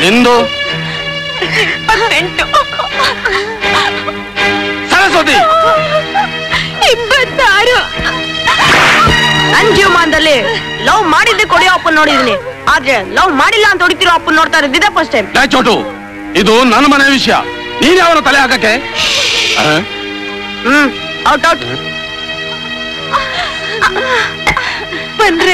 ನಿಂದು ಇಪ್ಪತ್ತೆಂಟು ಸರಸ್ವತಿ ಇಪ್ಪತ್ತಾರು ನನ್ ಜೀವಮಾನದಲ್ಲಿ ಲವ್ ಮಾಡಿದ್ದೆ ಕೊಡಿಯೋ ಅಪ್ಪನ್ ನೋಡಿದೀನಿ ಆದ್ರೆ ಲವ್ ಮಾಡಿಲ್ಲ ಅಂತ ಹೊಡಿತಿರೋ ಅಪ್ಪನ್ ನೋಡ್ತಾ ಇದ್ದಿದ್ದೆ ಫಸ್ಟ್ ಟೈಮ್ ಲೇ ಚೋಟು ಇದು ನನ್ನ ಮನೆ ವಿಷಯ ನೀನ್ ಯಾವನ ತಲೆ ಹಾಕಕ್ಕೆ ಆ? ಹ್ಮ್ ಔಟ್ ಔಟ್ ಬಂದ್ರೆ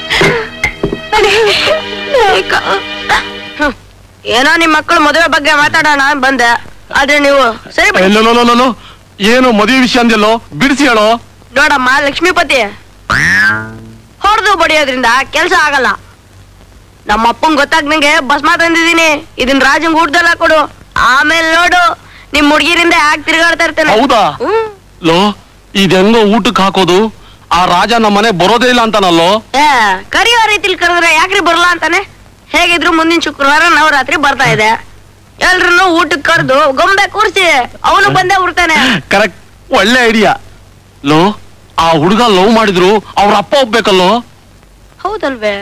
ಹ್ಮ್. ಏನೋ ನಿಮ್ ಮಕ್ಕಳು ಮದುವೆ ಬಗ್ಗೆ ಮಾತಾಡೋಣ ಅಂತ ಬಂದೆ ಆದ್ರೆ ನೀವು ಸರಿ ಬಿಡಿ ಎಲ್ಲೋ ಲೋ, ಲೋ, ಲೋ. ಏನು ಮದುವೆ ವಿಷಯ ಅಂದೆಲ್ಲೋ ಬಿಡಿಸಿ ಹೇಳೋ ನೋಡಮ್ಮ ಲಕ್ಷ್ಮೀಪತಿ ಹೊಡೆದು ಬಡಿಯೋದ್ರಿಂದ ಕೆಲ್ಸ ಆಗಲ್ಲ ನಮ್ಮ ಅಪ್ಪಂಗ್ ಗೊತ್ತಾಗ್ದಂಗೆ ಭಸ್ಮ ತಂದಿದೀನಿ ಇದನ್ ರಾಜಂಗ್ ಊಟದಲ್ಲ ಕೊಡು ಆಮೇಲೆ ನೋಡು ನಿಮ್ ಹುಡ್ಗಿರಿಂದ ಯಾಕೆ ತಿರ್ಗಾಡ್ತಾ ಇರ್ತಾನೆ ಹೌದಾ ಹ್ಮ್. ಲೋ ಇದೆಂಗೋ ಊಟಕ್ಕೆ ಹಾಕೋದು ಆ ರಾಜ ನಮ್ಮ ಮನೆ ಬರೋದೇ ಇಲ್ಲ ಅಂತಾನಲ್ಲೋ ಏ, ಕರಿಯೋ ರೀತಿಲಿ ಕರೆದ್ರೆ ಯಾಕ್ರಿ ಬರಲ್ಲ ಅಂತಾನೆ ಹೇಗಿದ್ರು ಮುಂದಿನ ಶುಕ್ರವಾರ ನವರಾತ್ರಿ ಬರ್ತಾ ಇದೆ ಎಲ್ರನ್ನು ಊಟಕ್ಕೆ ಕರೆದು ಗೊಂಬೆ ಕೂರ್ಸಿ ಅವನು ಬಂದೇ ಉರ್ತಾನೆ ಕರೆಕ್ಟ್ ಒಳ್ಳೆ ಐಡಿಯಾ ಲೋ ಆ ಹುಡುಗ ಲವ್ ಮಾಡಿದ್ರು ಅವ್ರ ಅಪ್ಪ ಒಪ್ಬೇಕಲ್ಲೋ ಹೌದಲ್ವೇ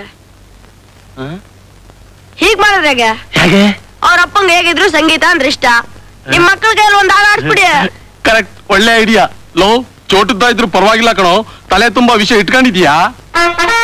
ಹೀಗ್ ಮಾಡಿದ್ರೆ ಹೇಗೆ ಹೇಗೆ ಅವ್ರ ಅಪ್ಪಂಗ್ ಹೇಗಿದ್ರು ಸಂಗೀತ ಅಂದ್ರೆ ಇಷ್ಟ ನಿಮ್ ಮಕ್ಳ ಕೈಯಲ್ಲಿ ಒಂದ್ ಹಾಡು ಆಡ್ಸ್ಬಿಡಿ ಕರೆಕ್ಟ್ ಒಳ್ಳೆ ಐಡಿಯಾ ಲೋ ಚೋಟದ್ದ ಇದ್ರು ಪರವಾಗಿಲ್ಲ ಕಣೋ ತಲೆ ತುಂಬಾ ವಿಷಯ ಇಟ್ಕೊಂಡಿದ್ಯಾ